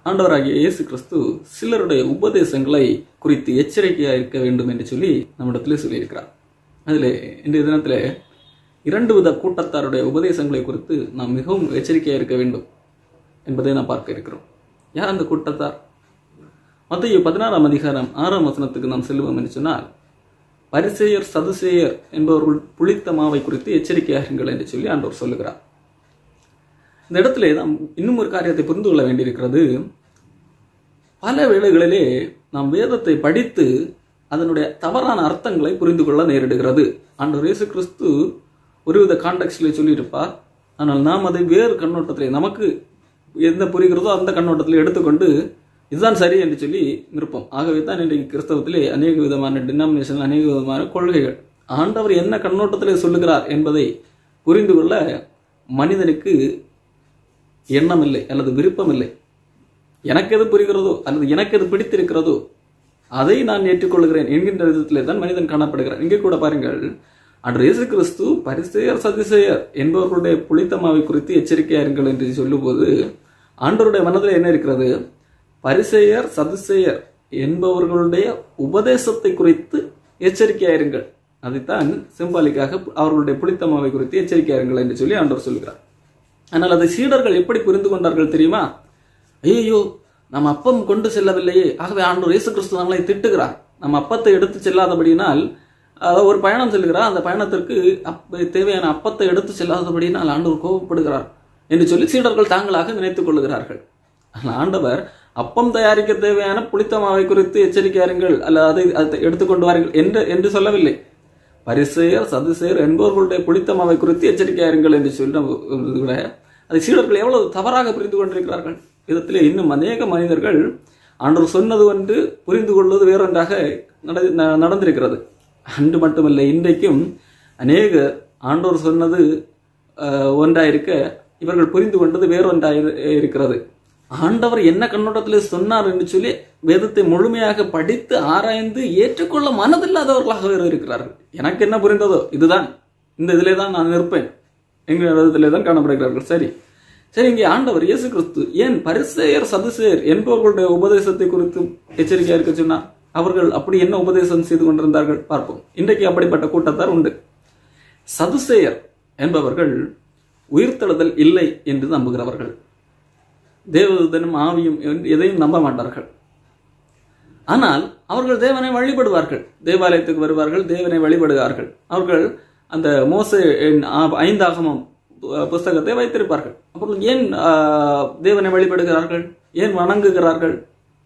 ஆண்டவராகிய இயேசு கிறிஸ்து சிலருடைய உபதேசங்களை குறித்து எச்சரிக்கையாக இருக்க வேண்டும் என்று சொல்லி நம்மிடத்தில் சொல்லியிருக்கிறார் அதில் இன்றைய தினத்தில் இரண்டு வித கூட்டத்தாருடைய உபதேசங்களை குறித்து நாம் மிகவும் எச்சரிக்கையாக இருக்க வேண்டும் என்பதை நாம் பார்க்க இருக்கிறோம் யார் அந்த கூட்டத்தார் மத்திய பதினாறாம் அதிகாரம் ஆறாம் வசனத்துக்கு நாம் செல்வோம் என்று சொன்னால் பரிசேயர் சதுசேயர் என்பவர்கள் புளித்த மாவை குறித்து எச்சரிக்கையாகுங்கள் என்று சொல்லி ஆண்டவர் சொல்லுகிறார் இந்த இடத்துல நாம் இன்னும் ஒரு காரியத்தை புரிந்து கொள்ள வேண்டியிருக்கிறது பல வேளைகளிலே நாம் வேதத்தை படித்து அதனுடைய தவறான அர்த்தங்களை புரிந்து கொள்ள நேரிடுகிறது ஆண்டவர் இயேசு கிறிஸ்து ஒருவித கான்டெக்ட்ல சொல்லியிருப்பார் ஆனால் நாம் அதை வேறு கண்ணோட்டத்திலே நமக்கு எந்த புரிகிறதோ அந்த கண்ணோட்டத்தில் எடுத்துக்கொண்டு இதுதான் சரி என்று சொல்லி நிற்போம் ஆகவே தான் இன்றைக்கு கிறிஸ்தவத்திலே அநேக விதமான டினாமினேஷன் அநேக விதமான கொள்கைகள் ஆண்டவர் என்ன கண்ணோட்டத்திலே சொல்லுகிறார் என்பதை புரிந்து கொள்ள மனிதனுக்கு எண்ணம் இல்லை அல்லது விருப்பம் இல்லை எனக்கு எது புரிகிறதோ அல்லது எனக்கு எது பிடித்திருக்கிறதோ அதை நான் ஏற்றுக்கொள்கிறேன் என்கின்ற விதத்திலே தான் மனிதன் காணப்படுகிறான் இங்கே கூட பாருங்கள் அன்று இயேசு கிறிஸ்து பரிசெயர் சதிசெயர் என்பவர்களுடைய புளித்தமாவை குறித்து எச்சரிக்கையா இருங்கள் என்று சொல்லும்போது ஆண்டவருடைய மனதில் என்ன இருக்கிறது பரிசெயர் சதுசெயர் என்பவர்களுடைய உபதேசத்தை குறித்து எச்சரிக்கையா இருங்கள் அதைத்தான் சிம்பாலிக்காக அவர்களுடைய புளித்தமாவை குறித்து எச்சரிக்கையா இருங்கள் என்று சொல்லி ஆண்டவர் சொல்கிறார் ஆனால் அதை சீடர்கள் எப்படி புரிந்து கொண்டார்கள் தெரியுமா ஐயோ நம்ம அப்பம் கொண்டு செல்லவில்லையே ஆகவே ஆண்டவர் இயேசு கிறிஸ்து நம்மளை திட்டுகிறார் நம்ம அப்பத்தை எடுத்து செல்லாதபடியினால் அதாவது ஒரு பயணம் செல்கிறார் அந்த பயணத்திற்கு அப்ப தேவையான அப்பத்தை எடுத்து செல்லாதபடியினால் ஆண்டவர் கோபப்படுகிறார் என்று சொல்லி சீடர்கள் தாங்களாக நினைத்துக் கொள்ளுகிறார்கள் ஆனால் ஆண்டவர் அப்பம் தயாரிக்க தேவையான புளித்த மாவை குறித்து எச்சரிக்கையாருங்கள் அல்ல அதை அதை எடுத்துக்கொண்டு வாருங்கள் என்று என்று சொல்லவில்லை பரிசெயர் சதுசெயர் என்பவர்களுடைய புளித்த மாவை குறித்து எச்சரிக்கையாருங்கள் என்று சொல்ல விட அதை சீடர்கள் எவ்வளவு தவறாக புரிந்து கொண்டிருக்கிறார்கள் விதத்திலே இன்னும் அநேக மனிதர்கள் ஆண்டவர் சொன்னது ஒன்று புரிந்து கொள்வது வேறொன்றாக நட- ந- நடந்திருக்கிறது அன்று மட்டுமல்ல இன்றைக்கும் அநேக ஆண்டவர் சொன்னது அஹ், ஒன்றாயிருக்க இவர்கள் புரிந்து கொண்டது வேறொன்றாய் இருக்கிறது ஆண்டவர் என்ன கண்ணோட்டத்தில் சொன்னார் என்று சொல்லி வேதத்தை முழுமையாக படித்து ஆராய்ந்து ஏற்றுக்கொள்ள மனதில்லாதவர்களாக வேறு இருக்கிறார்கள் எனக்கு என்ன புரிந்ததோ இதுதான் இந்த இதிலே தான் நான் இருப்பேன் என்கிற விதத்திலே தான் காணப்படுகிறார்கள் சரி சரி இங்கே ஆண்டவர் இயேசு கிறிஸ்து ஏன் பரிசேயர் சதுசேயர் என்பவர்களுடைய உபதேசத்தை குறித்து எச்சரிக்கையா இருக்க சொன்னார் அவர்கள் அப்படி என்ன உபதேசம் செய்து கொண்டிருந்தார்கள் பார்ப்போம் இன்றைக்கு அப்படிப்பட்ட கூட்டத்தார் உண்டு சதுசேயர் என்பவர்கள் உயிர்த்தெழுதல் இல்லை என்று நம்புகிறவர்கள் தேவதூதனும் ஆவியும் என்று எதையும் நம்ப மாட்டார்கள் ஆனால் அவர்கள் தேவனை வழிபடுவார்கள் தேவாலயத்துக்கு வருவார்கள் தேவனை வழிபடுவார்கள் அவர்கள் அந்த மோசே ஐந்தாகமம் பு- புஸ்தகத்தை வைத்திருப்பார்கள் அவர்கள் ஏன் ஆ, தேவனை வழிபடுகிறார்கள் ஏன் வணங்குகிறார்கள்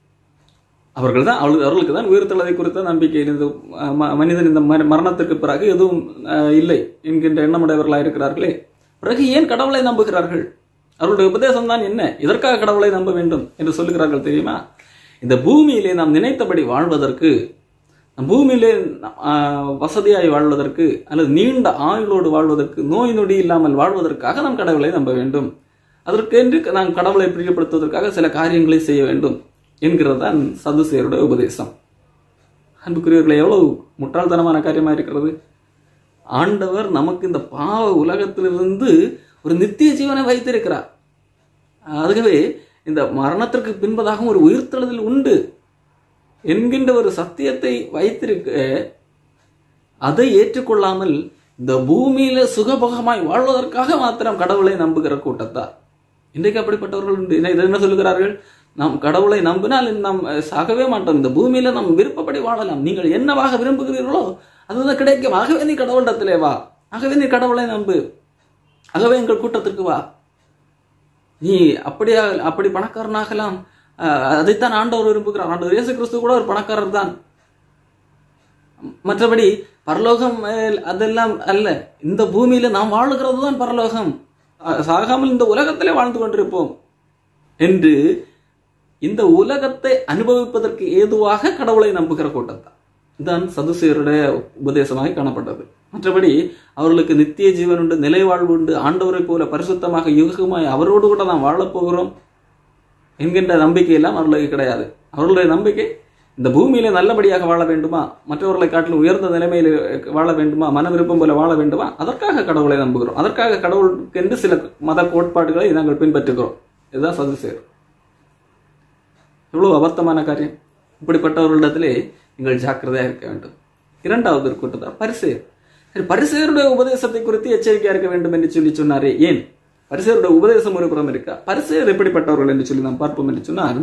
அவர்கள் தான் அவர்களுக்கு தான் உயிர்த்தெழுதை குறித்த நம்பிக்கை இந்த ம- மனிதன் இந்த மர- மரணத்திற்கு பிறகு எதுவும் ஆ, இல்லை என்கின்ற எண்ணமுடையவர்களாக இருக்கிறார்களே பிறகு ஏன் கடவுளை நம்புகிறார்கள் அவர்களுடைய உபதேசம் தான் என்ன இதற்காக கடவுளை நம்ப வேண்டும் என்று சொல்லுகிறார்கள் தெரியுமா இந்த பூமியிலே நாம் நினைத்தபடி வாழ்வதற்கு நம் பூமியிலே ஆ, வசதியாய் வாழ்வதற்கு அல்லது நீண்ட ஆயுளோடு வாழ்வதற்கு நோய் நொடி இல்லாமல் வாழ்வதற்காக நாம் கடவுளை நம்ப வேண்டும் அதற்கென்று நாம் கடவுளை பிரியப்படுத்துவதற்காக சில காரியங்களை செய்ய வேண்டும் என்கிறதுதான் சதுசேருடைய உபதேசம் அன்புக்குரியவர்களை எவ்வளவு முட்டாள்தனமான காரியமா இருக்கிறது ஆண்டவர் நமக்கு இந்த பாவ உலகத்திலிருந்து ஒரு நித்திய ஜீவனை வைத்திருக்கிறார் ஆகவே இந்த மரணத்திற்கு பின்பதாகவும் ஒரு உயிர்த்தெழுதல் உண்டு என்கின்ற ஒரு சத்தியத்தை வைத்திருக்க அதை ஏற்றுக்கொள்ளாமல் இந்த பூமியில சுகபோகமாய் வாழ்வதற்காக மாத்திரம் கடவுளை நம்புகிற கூட்டத்தார் இன்றைக்கு அப்படிப்பட்டவர்கள் உண்டு என்ன- இதை என்ன சொல்லுகிறார்கள் நாம் கடவுளை நம்பினால் நாம் அஹ், சாகவே மாட்டோம் இந்த பூமியில நாம் விருப்பப்படி வாழலாம் நீங்கள் என்னவாக விரும்புகிறீர்களோ அதுதான் கிடைக்கும் ஆகவே நீ கடவுளிடத்திலே வா ஆகவே நீ கடவுளை நம்பு ஆகவே எங்கள் கூட்டத்திற்கு வா நீ அப்படியா அப்படி பணக்காரனாகலாம் அஹ், அதைத்தான் ஆண்டவர் விரும்புகிறார் ஆண்டவர் இயேசு கிறிஸ்து கூட ஒரு பணக்காரர் தான் மற்றபடி பரலோகம் அஹ், அதெல்லாம் அல்ல இந்த பூமியில நாம் வாழுகிறது தான் பரலோகம் அஹ், சாகாமல் இந்த உலகத்திலே வாழ்ந்து கொண்டிருப்போம் என்று இந்த உலகத்தை அனுபவிப்பதற்கு ஏதுவாக கடவுளை நம்புகிற கூட்டத்தான் இதுதான் சதுசேருடைய உபதேசமாக காணப்பட்டது மற்றபடி அவர்களுக்கு நித்திய ஜீவன் உண்டு நிலை வாழ்வு உண்டு ஆண்டவரை போல பரிசுத்தமாக யுகமாய் அவரோடு கூட நாம் வாழப் போகிறோம் என்கின்ற நம்பிக்கை எல்லாம் அவர்களுக்கு கிடையாது அவர்களுடைய நம்பிக்கை இந்த பூமியில நல்லபடியாக வாழ வேண்டுமா மற்றவர்களை காட்டிலும் உயர்ந்த நிலைமையில் வாழ வேண்டுமா மன விருப்பம் போல வாழ வேண்டுமா அதற்காக கடவுளை நம்புகிறோம் அதற்காக கடவுளுக்கென்று சில மத கோட்பாடுகளை நாங்கள் பின்பற்றுகிறோம் இதுதான் சதுசேர் எவ்வளவு அபத்தமான காரியம் இப்படிப்பட்டவர்களிடத்திலே நீங்கள் ஜாக்கிரதையாக இருக்க வேண்டும் இரண்டாவது ஒரு கூட்டத்தார் பரிசேர் சரி பரிசேருடைய உபதேசத்தை குறித்து எச்சரிக்கையா இருக்க வேண்டும் என்று சொல்லி சொன்னாரே ஏன் பரிசேருடைய உபதேசம் ஒரு புறம் இருக்கா பரிசேர் எப்படிப்பட்டவர்கள் என்று சொல்லி நாம் பார்ப்போம் என்று சொன்னால்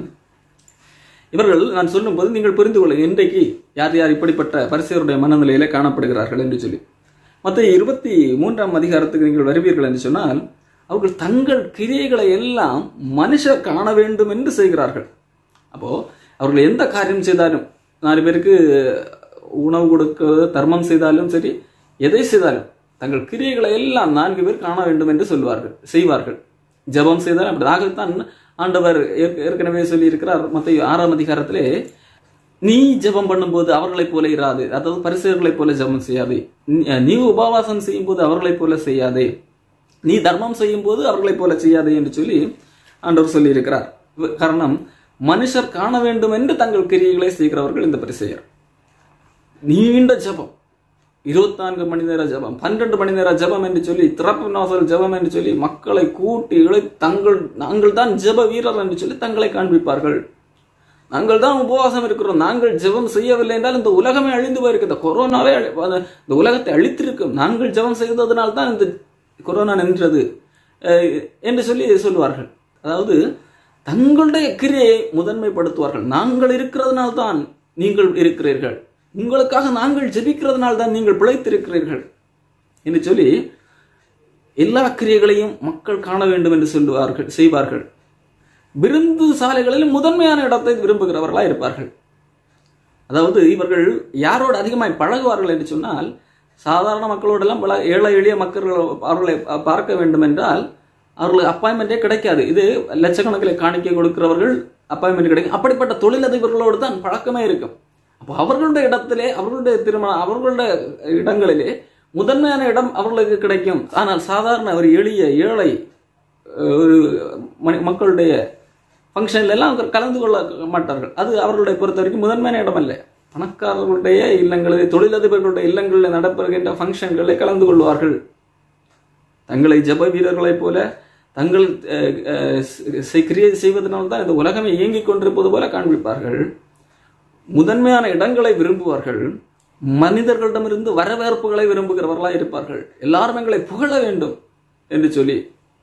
இவர்கள் நான் சொல்லும்போது நீங்கள் புரிந்து கொள்ளுங்கள் இன்றைக்கு யார் யார் இப்படிப்பட்ட பரிசேருடைய மனநிலையில காணப்படுகிறார்கள் என்று சொல்லி மற்ற இருபத்தி மூன்றாம் அதிகாரத்துக்கு நீங்கள் வருவீர்கள் என்று சொன்னால் அவர்கள் தங்கள் கிரியைகளை எல்லாம் மனுஷர் காண வேண்டும் என்று செய்கிறார்கள் அப்போ அவர்கள் எந்த காரியம் செய்தாலும் நாலு பேருக்கு உணவு கொடுக்க தர்மம் செய்தாலும் சரி எதை செய்தாலும் தங்கள் கிரியைகளை எல்லாம் நான்கு பேர் காண வேண்டும் என்று சொல்வார்கள் செய்வார்கள் ஜெபம் செய்தால் அப்படி ஆகத்தான் ஆண்டவர் ஏற்க- ஏற்கனவே சொல்லி இருக்கிறார் மத்த ஆறாம் அதிகாரத்திலே நீ ஜெபம் பண்ணும்போது அவர்களைப் போல இராது அதாவது பரிசுகளைப் போல ஜெபம் செய்யாதே நீ- நீ உபவாசம் செய்யும் போது அவர்களைப் போல செய்யாதே நீ தர்மம் செய்யும் போது அவர்களைப் போல செய்யாதே என்று சொல்லி ஆண்டவர் சொல்லி இருக்கிறார் காரணம் மனுஷர் காண வேண்டும் என்று தங்கள் கிரியைகளை செய்கிறவர்கள் இந்த பரிசெயர் நீண்ட ஜெபம் இருபத்தி நான்கு மணி நேர ஜெபம் பன்னிரண்டு மணி நேர ஜெபம் என்று சொல்லி திறப்பு நாசல் ஜெபம் என்று சொல்லி மக்களை கூட்டி இழை தங்கள் நாங்கள் தான் ஜெப வீரர் என்று சொல்லி தங்களை காண்பிப்பார்கள் நாங்கள் தான் உபவாசம் இருக்கிறோம் நாங்கள் ஜெபம் செய்யவில்லை என்றால் இந்த உலகமே அழிந்து போயிருக்கு இந்த கொரோனாவே அழி- அந்த- இந்த உலகத்தை அழித்திருக்கும் நாங்கள் ஜெபம் செய்ததனால் தான் இந்த கொரோனா நின்றது அஹ், என்று சொல்லி சொல்லுவார்கள் அதாவது தங்களுடைய கிரியை முதன்மைப்படுத்துவார்கள் நாங்கள் இருக்கிறதுனால தான் நீங்கள் இருக்கிறீர்கள் உங்களுக்காக நாங்கள் ஜெபிக்கிறதுனால தான் நீங்கள் பிழைத்திருக்கிறீர்கள் என்று சொல்லி எல்லா கிரியைகளையும் மக்கள் காண வேண்டும் என்று சொல்லுவார்கள் செய்வார்கள் விருந்து சாலைகளில் முதன்மையான இடத்தை விரும்புகிறவர்களா இருப்பார்கள் அதாவது இவர்கள் யாரோடு அதிகமாய் பழகுவார்கள் என்று சொன்னால் சாதாரண மக்களோடெல்லாம் பல ஏழை எளிய மக்கள் அவர்களை பார்க்க வேண்டும் என்றால் அவர்களுக்கு அப்பாயின்மெண்ட்டே கிடைக்காது இது லட்சக்கணக்கில் காணிக்கை கொடுக்கிறவர்கள் அப்பாயின்மெண்ட் கிடைக்கும் அப்படிப்பட்ட தொழிலதிபர்களோடு தான் பழக்கமே இருக்கும் அப்போ அவர்களுடைய இடத்திலே அவர்களுடைய திருமணம் அவர்களுடைய இடங்களிலே முதன்மையான இடம் அவர்களுக்கு கிடைக்கும் ஆனால் சாதாரண ஒரு எளிய ஏழை அஹ், ஒரு மனி- மக்களுடைய ஃபங்க்ஷன்ல எல்லாம் அவங்க கலந்து கொள்ள மாட்டார்கள் அது அவர்களுடைய பொறுத்த வரைக்கும் முதன்மையான இடம் அல்ல பணக்காரர்களுடைய இல்லங்களில் தொழிலதிபர்களுடைய இல்லங்களில் நடைபெறுகின்ற ஃபங்க்ஷன்களில் கலந்து கொள்வார்கள் தங்களை ஜெப வீரர்களைப் போல தங்கள் அஹ், அஹ், செ- கிரியை செய்வதனால் தான் இந்த உலகமே இயங்கிக் கொண்டிருப்பது போல காண்பிப்பார்கள் முதன்மையான இடங்களை விரும்புவார்கள் மனிதர்களிடமிருந்து வரவேற்புகளை விரும்புகிறவர்களாக இருப்பார்கள் எல்லாரும் எங்களை புகழ வேண்டும் என்று சொல்லி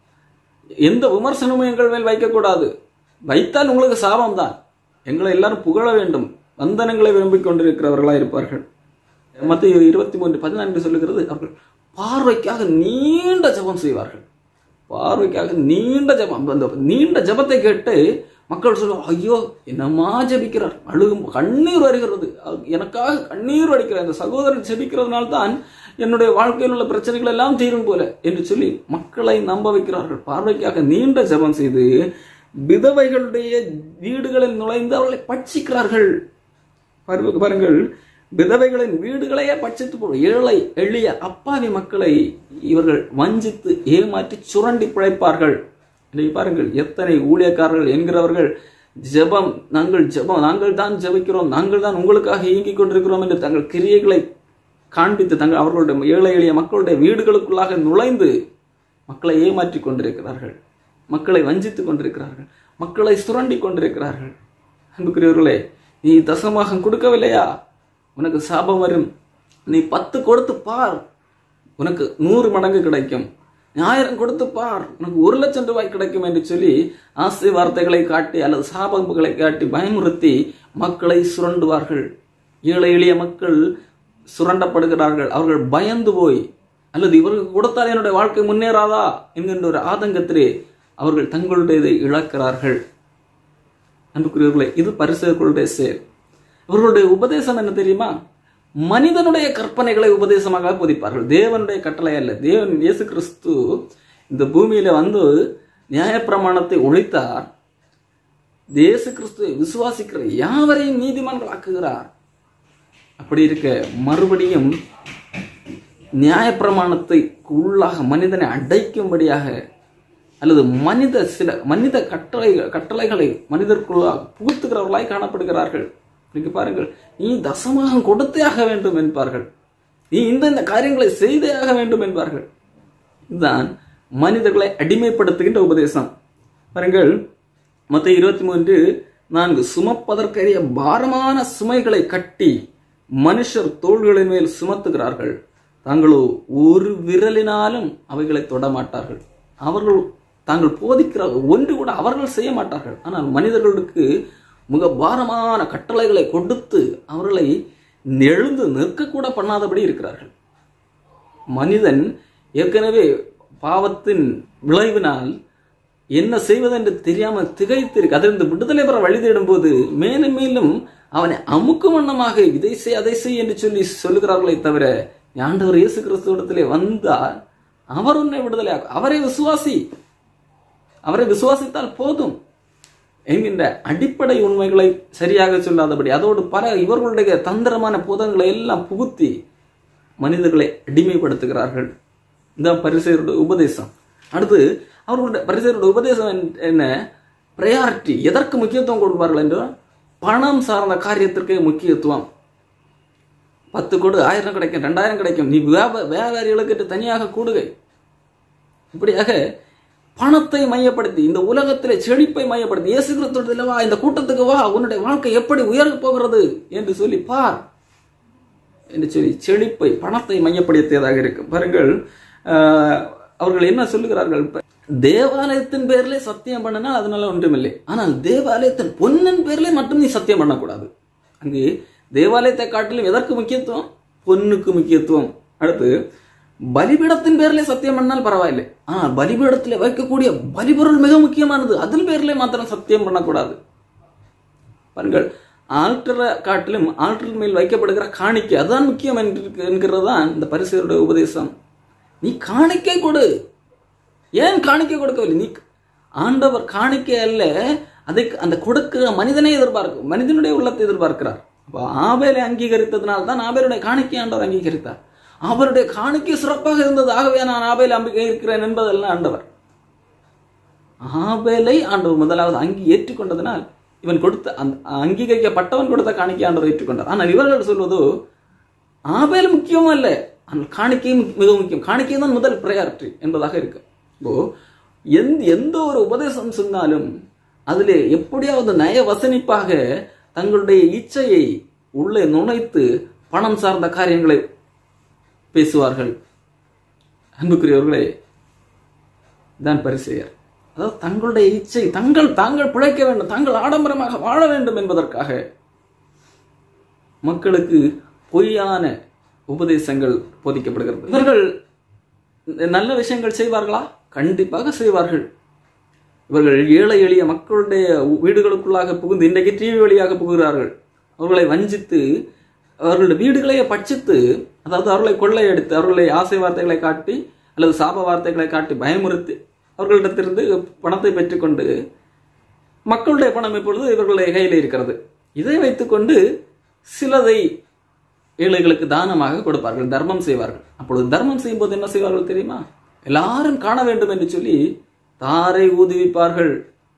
எந்த விமர்சனமும் எங்கள் மேல் வைக்கக்கூடாது வைத்தால் உங்களுக்கு சாபம் தான் எங்களை எல்லாரும் புகழ வேண்டும் வந்தனங்களை விரும்பிக் கொண்டிருக்கிறவர்களாக இருப்பார்கள் மத்திய இருபத்தி மூன்று பதினான்கு சொல்லுகிறது அவர்கள் பார்வைக்காக நீண்ட ஜெபம் செய்வார்கள் பார்வைக்காக நீண்ட ஜெபம் அந்த நீண்ட ஜெபத்தை கேட்டு மக்கள் சொல்லுவாங்க ஐயோ என்னமா ஜெபிக்கிறார் அழுகும் கண்ணீர் வருகிறது அது எனக்காக கண்ணீர் வடிக்கிறார் இந்த சகோதரன் ஜெபிக்கிறதுனால தான் என்னுடைய வாழ்க்கையில் உள்ள பிரச்சனைகள் எல்லாம் தீரும் போல என்று சொல்லி மக்களை நம்ப வைக்கிறார்கள் பார்வைக்காக நீண்ட ஜெபம் செய்து விதவைகளுடைய வீடுகளில் நுழைந்து அவர்களை பட்சிக்கிறார்கள் பாரு- பாருங்கள் விதவைகளின் வீடுகளையே பட்சித்து போ ஏழை எளிய அப்பாவி மக்களை இவர்கள் வஞ்சித்து ஏமாற்றி சுரண்டி பிழைப்பார்கள் இதை பாருங்கள் எத்தனை ஊழியக்காரர்கள் என்கிறவர்கள் ஜெபம் நாங்கள் ஜெபம் நாங்கள் தான் ஜெபிக்கிறோம் நாங்கள் தான் உங்களுக்காக இயங்கிக் கொண்டிருக்கிறோம் என்று தங்கள் கிரியைகளை காண்பித்து தங்கள் அவர்களுடைய ஏழை எளிய மக்களுடைய வீடுகளுக்குள்ளாக நுழைந்து மக்களை ஏமாற்றி கொண்டிருக்கிறார்கள் மக்களை வஞ்சித்துக் கொண்டிருக்கிறார்கள் மக்களை சுரண்டி கொண்டிருக்கிறார்கள் அன்புக்குரியவர்களே நீ தசமாகம் கொடுக்கவில்லையா உனக்கு சாபம் வரும் நீ பத்து கொடுத்து பார் உனக்கு நூறு மடங்கு கிடைக்கும் ஆயிரம் கொடுத்து பார் உனக்கு ஒரு லட்சம் ரூபாய் கிடைக்கும் என்று சொல்லி ஆசை வார்த்தைகளை காட்டி அல்லது சாபங்களை காட்டி பயமுறுத்தி மக்களை சுரண்டுவார்கள் ஏழை எளிய மக்கள் சுரண்டப்படுகிறார்கள் அவர்கள் பயந்து போய் அல்லது இவருக்கு கொடுத்தால் என்னுடைய வாழ்க்கை முன்னேறாதா என்கின்ற ஒரு ஆதங்கத்திலே அவர்கள் தங்களுடையதை இழக்கிறார்கள் அன்புக்குரியவர்களே இது பரிசுகளுடைய செயல் இவர்களுடைய உபதேசம் என்ன தெரியுமா மனிதனுடைய கற்பனைகளை உபதேசமாக போதிப்பார்கள் தேவனுடைய கட்டளை அல்ல தேவன் இயேசு கிறிஸ்து இந்த பூமியில வந்து நியாயப்பிரமாணத்தை ஒழித்தார் இயேசு கிறிஸ்துவை விசுவாசிக்கிற யாவரையும் நீதிமான்கள் ஆக்குகிறார் அப்படி இருக்க மறுபடியும் நியாயப்பிரமாணத்தை உள்ளாக மனிதனை அடைக்கும்படியாக அல்லது மனித சில மனித கட்டளை கட்டளைகளை மனிதர்க்குள்ளாக புகுத்துகிறவர்களாய் காணப்படுகிறார்கள் நீங்க பாருங்கள் நீ தசமாக கொடுத்தே ஆக வேண்டும் என்பார்கள் நீ இந்த இந்த காரியங்களை செய்தே ஆக வேண்டும் என்பார்கள் இதுதான் மனிதர்களை அடிமைப்படுத்துகின்ற உபதேசம் பாருங்கள் மொத்த இருபத்தி மூன்று நான்கு சுமப்பதற்கரிய பாரமான சுமைகளை கட்டி மனுஷர் தோள்களின் மேல் சுமத்துகிறார்கள் தாங்களோ ஒரு விரலினாலும் அவைகளை தொடமாட்டார்கள் அவர்கள் தாங்கள் போதிக்கிற ஒன்று கூட அவர்கள் செய்ய மாட்டார்கள் ஆனால் மனிதர்களுக்கு மிக பாரமான கட்டளைகளை கொடுத்து அவர்களை எழுந்து நிற்கக்கூட பண்ணாதபடி இருக்கிறார்கள் மனிதன் ஏற்கனவே பாவத்தின் விளைவினால் என்ன செய்வதென்று தெரியாமல் திகைத்திருக்கு அதிலிருந்து விடுதலை பெற வழி தேடும் போது மேலும் மேலும் அவனை அமுக்கும் வண்ணமாக இதை செய் அதை செய் என்று சொல்லி சொல்லுகிறார்களே தவிர ஆண்டவர் இயேசு கிறிஸ்துவிடத்திலே வந்தால் அவர் உன்னை விடுதலை அவரை விசுவாசி அவரை விசுவாசித்தால் போதும் என்கின்ற அடிப்படை உண்மைகளை சரியாக சொல்லாதபடி அதோடு பல இவர்களுடைய தந்திரமான புதங்களை எல்லாம் புகுத்தி மனிதர்களை அடிமைப்படுத்துகிறார்கள் இந்த பரிசெயருடைய உபதேசம் அடுத்து அவர்களுடைய பரிசெயருடைய உபதேசம் என்- என்ன ப்ரையாரிட்டி எதற்கு முக்கியத்துவம் கொடுப்பார்கள் என்றால் பணம் சார்ந்த காரியத்திற்கு முக்கியத்துவம் பத்து கோடு ஆயிரம் கிடைக்கும் ரெண்டாயிரம் கிடைக்கும் நீ வியாப வியாபாரிகளுக்கு தனியாக கூடுகை இப்படியாக பணத்தை மையப்படுத்தி இந்த உலகத்திலே செழிப்பை மையப்படுத்தி இயேசு கிறிஸ்துவிடத்தில் வா இந்த கூட்டத்துக்கு வா உன்னுடைய வாழ்க்கை எப்படி உயரப் போகிறது என்று சொல்லி பார் என்று சொல்லி செழிப்பை பணத்தை மையப்படுத்தியதாக இருக்கு பாருங்கள் ஆஹ், அவர்கள் என்ன சொல்லுகிறார்கள் தேவாலயத்தின் பேரிலே சத்தியம் பண்ணினால் அதனால ஒன்றுமில்லை ஆனால் தேவாலயத்தின் பொன்னின் பேரிலே மட்டும் நீ சத்தியம் பண்ணக்கூடாது அங்கு தேவாலயத்தை காட்டிலும் எதற்கு முக்கியத்துவம் பொன்னுக்கு முக்கியத்துவம் அடுத்து பலிபீடத்தின் பேரிலே சத்தியம் பண்ணால் பரவாயில்லை ஆனால் பலிபீடத்தில் வைக்கக்கூடிய பலிபொருள் மிக முக்கியமானது அதில் பேரிலே மாத்திரம் சத்தியம் பண்ணக்கூடாது பாருங்கள் ஆல்டரை காட்டிலும் ஆல்டர் மேல் வைக்கப்படுகிற காணிக்கை அதுதான் முக்கியம் என்று என்கிறது தான் இந்த பரிசுடைய உபதேசம் நீ காணிக்கை கொடு ஏன் காணிக்கை கொடுக்கவில்லை நீ ஆண்டவர் காணிக்கை அல்ல அதை அந்த கொடுக்கிற மனிதனை எதிர்பார்க்க மனிதனுடைய உள்ளத்தை எதிர்பார்க்கிறார் அப்போ ஆபேலை அங்கீகரித்ததுனால தான் ஆபேலுடைய காணிக்கை ஆண்டவர் அங்கீகரித்தார் அவருடைய காணிக்கை சிறப்பாக இருந்தது ஆகவே நான் ஆபேலை அங்கீகரிக்கிறேன் என்பதல்ல ஆண்டவர் ஆபேலை ஆண்டவர் முதலாவது அங்கி ஏற்றுக்கொண்டதனால் இவன் கொடுத்த அந்த அங்கீகரிக்கப்பட்டவன் கொடுத்த காணிக்கை ஆண்டவர் ஏற்றுக்கொண்டார் ஆனால் இவர்கள் சொல்வதோ ஆபேல் முக்கியம் அல்ல ஆனால் காணிக்கையும் மிக முக்கியம் காணிக்கை தான் முதல் ப்ரையாரிட்டி என்பதாக இருக்கு இப்போ எந்த எந்த ஒரு உபதேசம் சொன்னாலும் அதிலே எப்படியாவது நய வசனிப்பாக தங்களுடைய இச்சையை உள்ளே நுழைத்து பணம் சார்ந்த காரியங்களை பேசுவார்கள் அன்புக்குரியவர்களே தான் பரிசெயர் அதாவது தங்களுடைய இச்சை தங்கள் தாங்கள் பிழைக்க வேண்டும் தாங்கள் ஆடம்பரமாக வாழ வேண்டும் என்பதற்காக மக்களுக்கு பொய்யான உபதேசங்கள் போதிக்கப்படுகிறது இவர்கள் நல்ல விஷயங்கள் செய்வார்களா கண்டிப்பாக செய்வார்கள் இவர்கள் ஏழை எளிய மக்களுடைய வீடுகளுக்குள்ளாக புகுந்து இன்றைக்கு டிவி வழியாக புகுகிறார்கள் அவர்களை வஞ்சித்து அவர்களுடைய வீடுகளையே பட்சித்து அதாவது அவர்களை கொள்ளையடித்து அவர்களை ஆசை வார்த்தைகளை காட்டி அல்லது சாப வார்த்தைகளை காட்டி பயமுறுத்தி அவர்களிடத்திலிருந்து பணத்தை பெற்றுக்கொண்டு மக்களுடைய பணம் இப்பொழுது இவர்களுடைய கையில் இருக்கிறது இதை வைத்துக்கொண்டு சிலதை ஏழைகளுக்கு தானமாக கொடுப்பார்கள் தர்மம் செய்வார்கள் அப்பொழுது தர்மம் செய்யும்போது என்ன செய்வார்கள் தெரியுமா எல்லாரும் காண வேண்டும் என்று சொல்லி தாரை ஊதுவிப்பார்கள்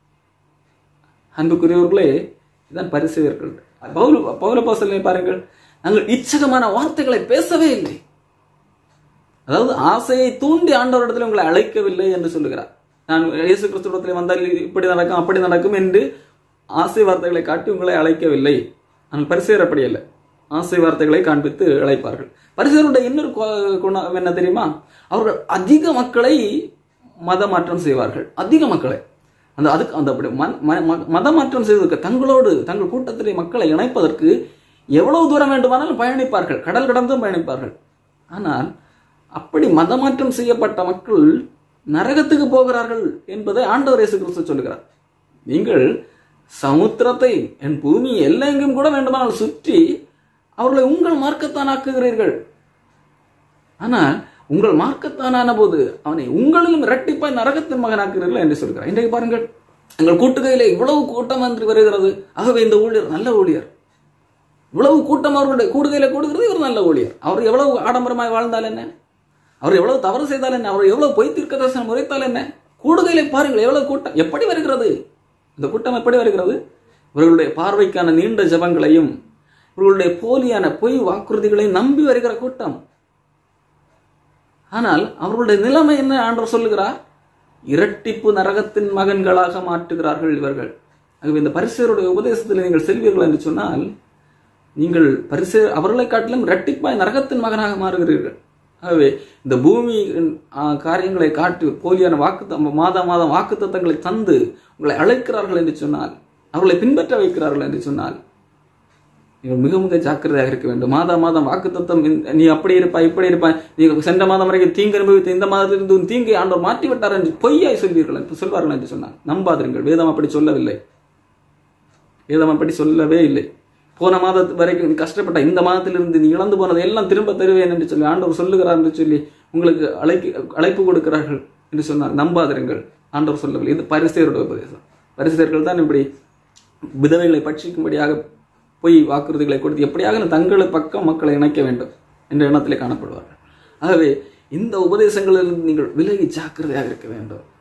அன்புக்குரியவர்களே இதான் பரிசுவர்கள் பவுல பௌலபாசலை பாருங்கள் நாங்கள் இச்சகமான வார்த்தைகளை பேசவே இல்லை அதாவது ஆசையை தூண்டி ஆண்டவரிடத்தில் உங்களை அழைக்கவில்லை என்று சொல்லுகிறார் நான் இயேசு கிறிஸ்துவத்தில் வந்தால் இப்படி நடக்கும் அப்படி நடக்கும் என்று ஆசை வார்த்தைகளை காட்டி உங்களை அழைக்கவில்லை ஆனால் பரிசுவர் அப்படி இல்லை ஆசை வார்த்தைகளை காண்பித்து அழைப்பார்கள் பரிசுவருடைய இன்னொரு கு- குணம் என்ன தெரியுமா அவர்கள் அதிக மக்களை மத மாற்றம் செய்வார்கள் அதிக மக்களை அந்த அதுக்கு அந்த அப்படி ம- ம- ம- மத மாற்றம் செய்வதற்கு தங்களோடு தங்கள் கூட்டத்திலே மக்களை இணைப்பதற்கு எவ்வளவு தூரம் வேண்டுமானாலும் பயணிப்பார்கள் கடல் கடந்தும் பயணிப்பார்கள் ஆனால் அப்படி மதமாற்றம் செய்யப்பட்ட மக்கள் நரகத்துக்கு போகிறார்கள் என்பதை ஆண்டவர் இயேசு கிறிஸ்து சொல்லுகிறார் நீங்கள் சமுத்திரத்தை என் பூமி எல்லெங்கும் கூட வேண்டுமானால் சுற்றி அவர்களை உங்கள் மார்க்கத்தான் ஆக்குகிறீர்கள் ஆனால் உங்கள் மார்க்கத்தானான போது அவனை உங்களிலும் இரட்டிப்பாய் நரகத்தின் மகனாக்குகிறீர்கள் என்று சொல்கிறார் இன்றைக்கு பாருங்கள் எங்கள் கூட்டுகையிலே இவ்வளவு கூட்டம் என்று வருகிறது ஆகவே இந்த ஊழியர் நல்ல ஊழியர் இவ்வளவு கூட்டம் அவர்களுடைய கூடுகையில கூடுகிறது இவர் நல்ல ஊழியர் அவர் எவ்வளவு ஆடம்பரமாய் வாழ்ந்தால் என்ன அவர் எவ்வளவு தவறு செய்தால் என்ன அவர் எவ்வளவு பொய் தீர்க்க தரிசனம் உரைத்தால் என்ன கூடுகையில பாருங்கள் எவ்வளவு கூட்டம் எப்படி வருகிறது இந்த கூட்டம் எப்படி வருகிறது இவர்களுடைய பார்வைக்கான நீண்ட ஜபங்களையும் இவர்களுடைய போலியான பொய் வாக்குறுதிகளையும் நம்பி வருகிற கூட்டம் ஆனால் அவர்களுடைய நிலைமை என்ன ஆண்டவர் சொல்லுகிறார் இரட்டிப்பு நரகத்தின் மகன்களாக மாற்றுகிறார்கள் இவர்கள் ஆகவே இந்த பரிசேருடைய உபதேசத்தில் நீங்கள் செல்வீர்கள் என்று சொன்னால் நீங்கள் பரிசு அவர்களை காட்டிலும் இரட்டிப்பாய் நரகத்தின் மகனாக மாறுகிறீர்கள் ஆகவே இந்த பூமி காரியங்களை காட்டி போலியான வாக்கு மாதா மாதம் வாக்கு தத்தங்களை தந்து உங்களை அழைக்கிறார்கள் என்று சொன்னால் அவர்களை பின்பற்ற வைக்கிறார்கள் என்று சொன்னால் நீங்கள் மிக மிக ஜாக்கிரதையாக இருக்க வேண்டும் மாதா மாதம் வாக்கு தத்தம் நீ அப்படி இருப்பாய் இப்படி இருப்பாய் நீ சென்ற மாதம் வரைக்கும் தீங்கு அனுபவித்து இந்த மாதத்திலிருந்து உன் தீங்கை ஆண்டவர் மாற்றி விட்டார் என்று பொய்யாய் சொல்வீர்கள் என்று சொல்வார்கள் என்று சொன்னார் நம்பாதிருங்கள் வேதம் அப்படி சொல்லவில்லை வேதம் அப்படி சொல்லவே இல்லை போன மாதத்து வரைக்கும் நீ கஷ்டப்பட்ட இந்த மாதத்திலிருந்து நீ இழந்து போனதை எல்லாம் திரும்ப தருவேன் என்று சொல்லி ஆண்டவர் சொல்லுகிறார் என்று சொல்லி உங்களுக்கு அழைப்பு அழைப்பு கொடுக்கிறார்கள் என்று சொன்னார் நம்பாதிருங்கள் ஆண்டவர் சொல்லவில்லை இது பரிசேருடைய உபதேசம் பரிசேர்கள் தான் இப்படி விதவைகளை பட்சிக்கும்படியாக பொய் வாக்குறுதிகளை கொடுத்து எப்படியாக தங்களை பக்கம் மக்களை இணைக்க வேண்டும் என்ற எண்ணத்திலே காணப்படுவார்கள் ஆகவே இந்த உபதேசங்களிலிருந்து நீங்கள் விலகி ஜாக்கிரதையாக இருக்க வேண்டும்